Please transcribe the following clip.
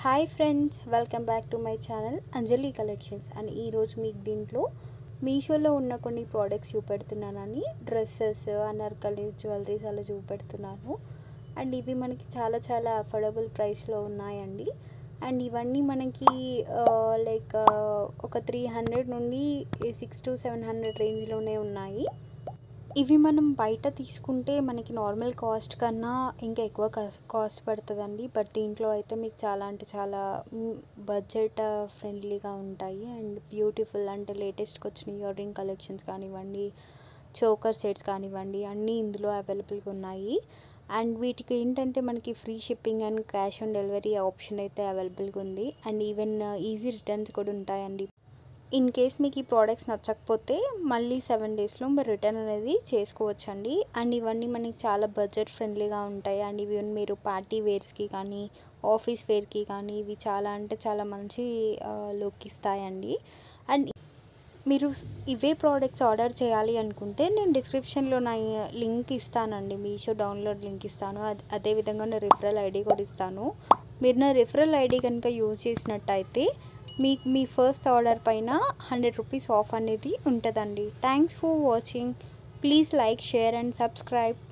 hi friends welcome back to my channel Anjali collections and ఈరోజు మీకు దీంట్లో మీషోలో ఉన్న కొన్ని ప్రోడక్ట్స్ చూపెడుతున్నానని డ్రెస్సెస్ అనార్కలి జ్యువెలరీస్ అలా చూపెడుతున్నాను అండ్ ఇవి మనకి చాలా చాలా అఫోర్డబుల్ ప్రైస్లో ఉన్నాయండి అండ్ ఇవన్నీ మనకి లైక్ ఒక త్రీ హండ్రెడ్ నుండి సిక్స్ టు సెవెన్ హండ్రెడ్ రేంజ్లోనే ఉన్నాయి ఇవి మనం బయట తీసుకుంటే మనకి నార్మల్ కాస్ట్ కన్నా ఇంకా ఎక్కువ కాస్ట్ పడుతుందండి బట్ దీంట్లో అయితే మీకు చాలా అంటే చాలా బడ్జెట్ ఫ్రెండ్లీగా ఉంటాయి అండ్ బ్యూటిఫుల్ అంటే లేటెస్ట్గా వచ్చిన ఇయర్ రింగ్ కలెక్షన్స్ కానివ్వండి చోకర్ సెట్స్ కానివ్వండి అన్నీ ఇందులో అవైలబుల్గా ఉన్నాయి అండ్ వీటికి ఏంటంటే మనకి free shipping and cash on delivery option అయితే అవైలబుల్గా ఉంది అండ్ ఈవెన్ ఈజీ రిటర్న్స్ కూడా ఉంటాయండి ఇన్ కేస్ మీకు ఈ ప్రోడక్ట్స్ నచ్చకపోతే మళ్ళీ సెవెన్ డేస్లో మీరు రిటర్న్ అనేది చేసుకోవచ్చండి అండ్ ఇవన్నీ మనకి చాలా బడ్జెట్ ఫ్రెండ్లీగా ఉంటాయి అండ్ ఇవి మీరు పార్టీ వేర్స్కి కానీ ఆఫీస్ వేర్కి కానీ ఇవి చాలా అంటే చాలా మంచి లుక్ ఇస్తాయండి అండ్ మీరు ఇవే ప్రోడక్ట్స్ ఆర్డర్ చేయాలి అనుకుంటే నేను డిస్క్రిప్షన్లో నా లింక్ ఇస్తానండి మీషో డౌన్లోడ్ లింక్ ఇస్తాను అదేవిధంగా నా రిఫరల్ ఐడి కూడా ఇస్తాను మీరు నా రిఫరల్ ఐడి కనుక యూజ్ చేసినట్టయితే మీకు మీ ఫస్ట్ ఆర్డర్ పైన హండ్రెడ్ రూపీస్ ఆఫ్ అనేది ఉంటుందండి thanks for watching please like share and subscribe